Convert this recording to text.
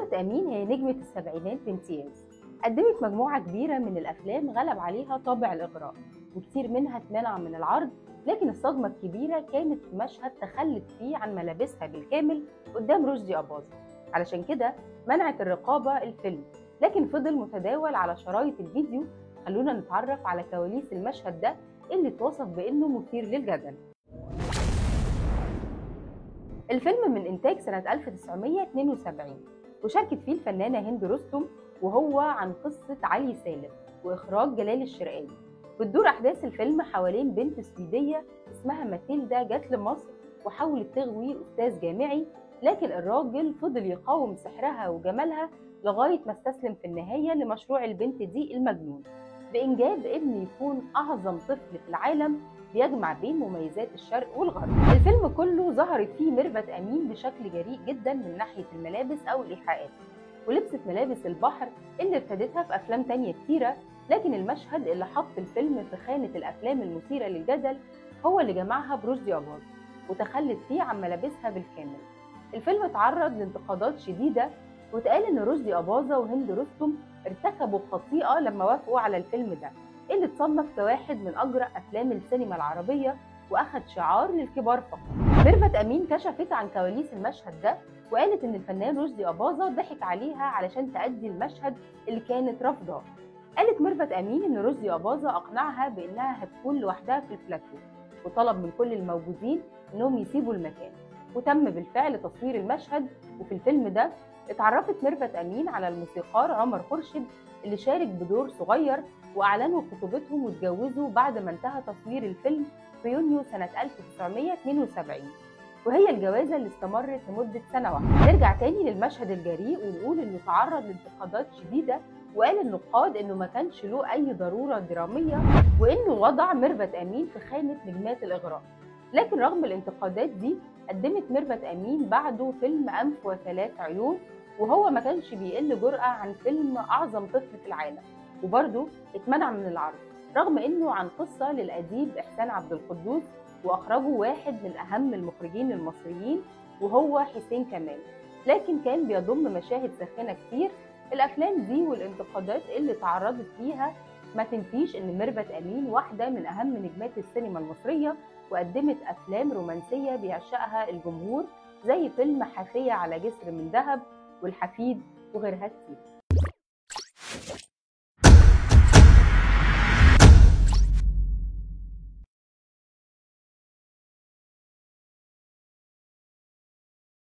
ميرفت أمين هي نجمة السبعينات بامتياز قدمت مجموعة كبيرة من الأفلام غلب عليها طابع الإغراء وكتير منها اتمنع من العرض لكن الصدمة الكبيرة كانت في مشهد تخلت فيه عن ملابسها بالكامل قدام رشدي أباظة علشان كده منعت الرقابة الفيلم لكن فضل متداول على شرايط الفيديو خلونا نتعرف على كواليس المشهد ده اللي اتوصف بأنه مثير للجدل الفيلم من إنتاج سنة 1972 وشاركت فيه الفنانة هند رستم وهو عن قصة علي سالم وإخراج جلال الشرقاوي بتدور أحداث الفيلم حوالين بنت سويدية اسمها ماتيلدا جت لمصر وحاولت تغوي أستاذ جامعي لكن الراجل فضل يقاوم سحرها وجمالها لغاية ما استسلم في النهاية لمشروع البنت دي المجنون بإنجاب ابن يكون أعظم طفل في العالم بيجمع بين مميزات الشرق والغرب الفيلم كله ظهرت فيه ميرفت أمين بشكل جريء جدا من ناحية الملابس أو الإيحاءات ولبست ملابس البحر اللي ارتدتها في أفلام تانية كتيرة لكن المشهد اللي حط الفيلم في خانة الأفلام المثيرة للجدل هو اللي جمعها برشدي أباظة وتخلت فيه عن ملابسها بالكامل الفيلم اتعرض لانتقادات شديدة واتقال إن رشدي أباظة وهند رستم ارتكبوا خطيئة لما وافقوا على الفيلم ده اللي اتصنف كواحد من أجرأ أفلام السينما العربية وأخد شعار للكبار فقط ميرفت أمين كشفت عن كواليس المشهد ده وقالت إن الفنان رشدي أباظة ضحك عليها علشان تأدي المشهد اللي كانت رافضاه قالت ميرفت أمين إن رشدي أباظة أقنعها بإنها هتكون لوحدها في البلاتو وطلب من كل الموجودين إنهم يسيبوا المكان وتم بالفعل تصوير المشهد وفي الفيلم ده اتعرفت ميرفت أمين على الموسيقار عمر خورشيد اللي شارك بدور صغير وأعلنوا خطوبتهم واتجوزوا بعد ما انتهى تصوير الفيلم في يونيو سنة 1972 وهي الجوازة اللي استمرت لمدة سنة واحدة نرجع تاني للمشهد الجريء ونقول إنه تعرض لانتقادات شديدة وقال النقاد إنه ما كانش له أي ضرورة درامية وإنه وضع ميرفت أمين في خانة نجمات الإغراء لكن رغم الانتقادات دي قدمت ميرفت أمين بعده فيلم أنف وثلاث عيون وهو ما كانش بيقل جرأة عن فيلم أعظم طفل في العالم وبرضه اتمنع من العرض رغم انه عن قصه للاديب احسان عبد القدوس واخرجه واحد من اهم المخرجين المصريين وهو حسين كمال لكن كان بيضم مشاهد ساخنه كتير الافلام دي والانتقادات اللي تعرضت ليها ما تنفيش ان ميرفت امين واحده من اهم نجمات السينما المصريه وقدمت افلام رومانسيه بيعشقها الجمهور زي فيلم حافيه على جسر من ذهب والحفيد وغيرها كتير